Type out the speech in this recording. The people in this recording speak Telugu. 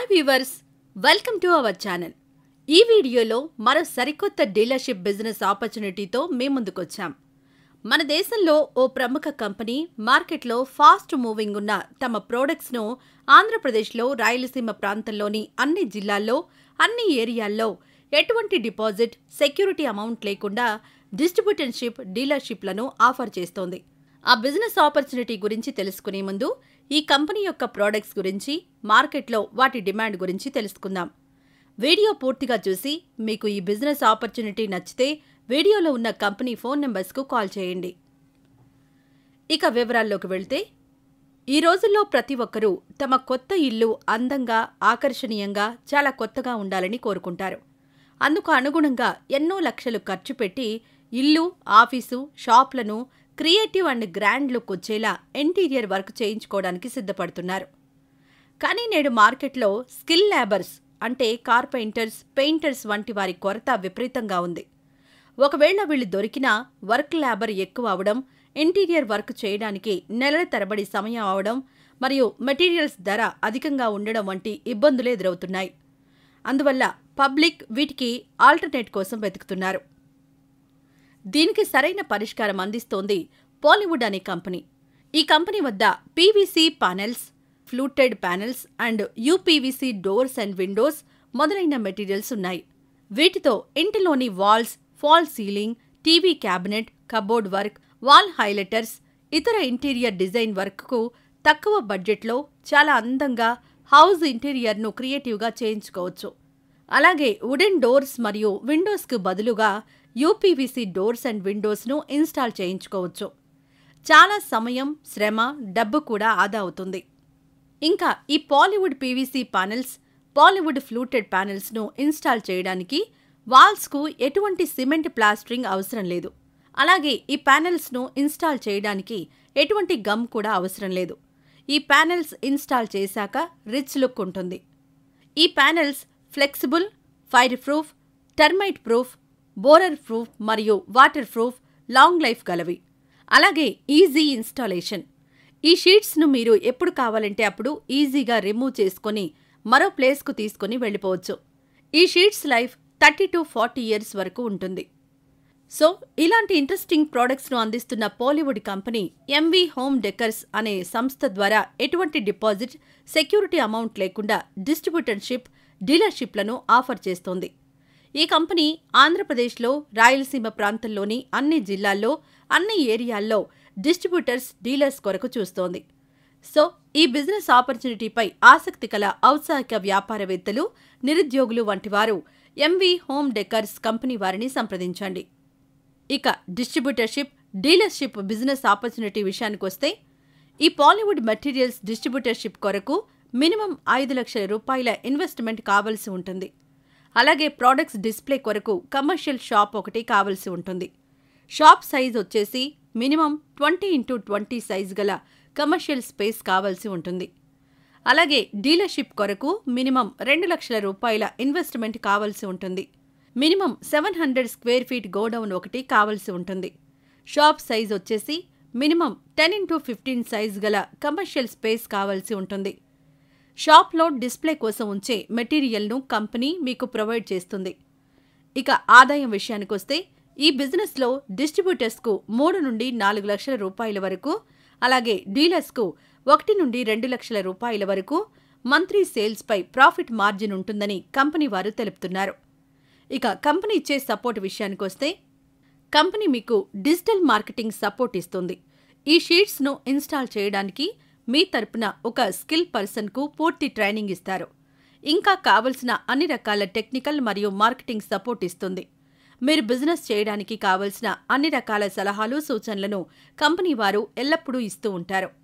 viewers welcome to our channel ఈ వీడియోలో మరో సరికొత్త డీలర్షిప్ బిజినెస్ ఆపర్చునిటీతో మేము ముందుకొచ్చాం మన దేశంలో ఓ ప్రముఖ కంపెనీ మార్కెట్లో ఫాస్ట్ మూవింగ్ ఉన్న తమ ప్రోడక్ట్స్ను ఆంధ్రప్రదేశ్లో రాయలసీమ ప్రాంతంలోని అన్ని జిల్లాల్లో అన్ని ఏరియాల్లో ఎటువంటి డిపాజిట్ సెక్యూరిటీ అమౌంట్ లేకుండా డిస్ట్రిబ్యూటర్షిప్ డీలర్షిప్లను ఆఫర్ చేస్తోంది ఆ బిజినెస్ ఆపర్చునిటీ గురించి తెలుసుకునే ముందు ఈ కంపెనీ యొక్క ప్రోడక్ట్స్ గురించి మార్కెట్లో వాటి డిమాండ్ గురించి తెలుసుకుందాం వీడియో పూర్తిగా చూసి మీకు ఈ బిజినెస్ ఆపర్చునిటీ నచ్చితే వీడియోలో ఉన్న కంపెనీ ఫోన్ నెంబర్స్కు కాల్ చేయండి ఇక వివరాల్లోకి వెళ్తే ఈ రోజుల్లో ప్రతి ఒక్కరూ తమ కొత్త ఇల్లు అందంగా ఆకర్షణీయంగా చాలా కొత్తగా ఉండాలని కోరుకుంటారు అందుకు అనుగుణంగా ఎన్నో లక్షలు ఖర్చు పెట్టి ఇల్లు ఆఫీసు షాప్లను క్రియేటివ్ అండ్ గ్రాండ్ లుక్ వచ్చేలా ఇంటీరియర్ వర్క్ చేయించుకోవడానికి సిద్ధపడుతున్నారు కానీ నేడు మార్కెట్లో స్కిల్ లేబర్స్ అంటే కార్పెంటర్స్ పెయింటర్స్ వంటి వారి కొరత విపరీతంగా ఉంది ఒకవేళ వీళ్ళు దొరికినా వర్క్ లేబర్ ఎక్కువ అవడం ఇంటీరియర్ వర్క్ చేయడానికి నెలల తరబడి సమయం అవడం మరియు మెటీరియల్స్ ధర అధికంగా ఉండడం వంటి ఇబ్బందులు ఎదురవుతున్నాయి అందువల్ల పబ్లిక్ వీటికి ఆల్టర్నేట్ కోసం వెతుకుతున్నారు దీనికి సరైన పరిష్కారం అందిస్తోంది పాలీవుడ్ అనే కంపెనీ ఈ కంపెనీ వద్ద PVC panels fluted panels and UPVC doors and windows మొదలైన మెటీరియల్స్ ఉన్నాయి వీటితో ఇంటిలోని walls fall ceiling TV cabinet cupboard work wall highlighters ఇతర ఇంటీరియర్ డిజైన్ వర్క్కు తక్కువ బడ్జెట్లో చాలా అందంగా హౌస్ ఇంటీరియర్ను క్రియేటివ్గా చేయించుకోవచ్చు అలాగే వుడెన్ డోర్స్ మరియు విండోస్కు బదులుగా యూపీవీసీ డోర్స్ అండ్ విండోస్ను ఇన్స్టాల్ చేయించుకోవచ్చు చాలా సమయం శ్రమ డబ్బు కూడా ఆదా అవుతుంది ఇంకా ఈ Polywood PVC panels Polywood fluted ప్యానెల్స్ను ఇన్స్టాల్ చేయడానికి వాల్స్కు ఎటువంటి సిమెంట్ ప్లాస్టరింగ్ అవసరం లేదు అలాగే ఈ ప్యానెల్స్ను ఇన్స్టాల్ చేయడానికి ఎటువంటి గమ్ కూడా అవసరం లేదు ఈ ప్యానెల్స్ ఇన్స్టాల్ చేశాక రిచ్ లుక్ ఉంటుంది ఈ panels flexible fire proof termite proof borer proof మరియు వాటర్ ప్రూఫ్ లాంగ్ లైఫ్ గలవి అలాగే ఈజీ ఇన్స్టాలేషన్ ఈ షీట్స్ను మీరు ఎప్పుడు కావాలంటే అప్పుడు ఈజీగా రిమూవ్ చేసుకొని మరో ప్లేస్కు తీసుకొని వెళ్ళిపోవచ్చు ఈ sheets life thirty to forty years వరకు ఉంటుంది సో ఇలాంటి ఇంట్రెస్టింగ్ ప్రోడక్ట్స్ను అందిస్తున్న Polywood company MV home decors అనే సంస్థ ద్వారా ఎటువంటి డిపాజిట్ సెక్యూరిటీ అమౌంట్ లేకుండా డిస్ట్రిబ్యూటర్షిప్ డీలర్షిప్లను ఆఫర్ చేస్తోంది ఈ కంపెనీ ఆంధ్రప్రదేశ్లో రాయలసీమ ప్రాంతంలోని అన్ని జిల్లాల్లో అన్ని ఏరియాల్లో డిస్ట్రిబ్యూటర్స్ డీలర్స్ కొరకు చూస్తోంది సో ఈ బిజినెస్ ఆపర్చునిటీపై ఆసక్తి కల ఔత్సాహిక వ్యాపారవేత్తలు నిరుద్యోగులు వంటి వారు ఎంవీ హోమ్ డెకర్స్ కంపెనీ వారిని సంప్రదించండి ఇక డిస్ట్రిబ్యూటర్షిప్ డీలర్షిప్ బిజినెస్ ఆపర్చునిటీ విషయానికొస్తే ఈ పాలీవుడ్ మెటీరియల్స్ డిస్ట్రిబ్యూటర్షిప్ కొరకు మినిమం ఐదు లక్షల రూపాయల ఇన్వెస్ట్మెంట్ కావాల్సి ఉంటుంది అలాగే ప్రోడక్ట్స్ డిస్ప్లే కొరకు కమర్షియల్ షాప్ ఒకటి కావాల్సి ఉంటుంది షాప్ సైజ్ వచ్చేసి minimum twenty into twenty size గల కమర్షియల్ స్పేస్ కావాల్సి ఉంటుంది అలాగే డీలర్షిప్ కొరకు మినిమం రెండు లక్షల రూపాయల ఇన్వెస్ట్మెంట్ కావాల్సి ఉంటుంది minimum seven hundred square feet godown ఒకటి కావాల్సి ఉంటుంది షాప్ సైజ్ వచ్చేసి minimum ten into fifteen size గల కమర్షియల్ స్పేస్ కావాల్సి ఉంటుంది షాప్లో డిస్ప్లే కోసం ఉంచే మెటీరియల్ను కంపెనీ మీకు ప్రొవైడ్ చేస్తుంది ఇక ఆదాయం విషయానికొస్తే ఈ బిజినెస్లో డిస్ట్రిబ్యూటర్స్కు మూడు నుండి నాలుగు లక్షల రూపాయల వరకు అలాగే డీలర్స్కు ఒకటి నుండి రెండు లక్షల రూపాయల వరకు మంత్లీ సేల్స్పై ప్రాఫిట్ మార్జిన్ ఉంటుందని కంపెనీ వారు తెలుపుతున్నారు ఇక కంపెనీ ఇచ్చే సపోర్ట్ విషయానికొస్తే కంపెనీ మీకు డిజిటల్ మార్కెటింగ్ సపోర్ట్ ఇస్తుంది ఈ షీట్స్ను ఇన్స్టాల్ చేయడానికి మీ తరపున ఒక స్కిల్ పర్సన్కు పూర్తి ట్రైనింగ్ ఇస్తారు ఇంకా కావలసిన అన్ని రకాల టెక్నికల్ మరియు మార్కెటింగ్ సపోర్ట్ ఇస్తుంది మీరు బిజినెస్ చేయడానికి కావలసిన అన్ని రకాల సలహాలు సూచనలను కంపెనీ వారు ఎల్లప్పుడూ ఇస్తూ ఉంటారు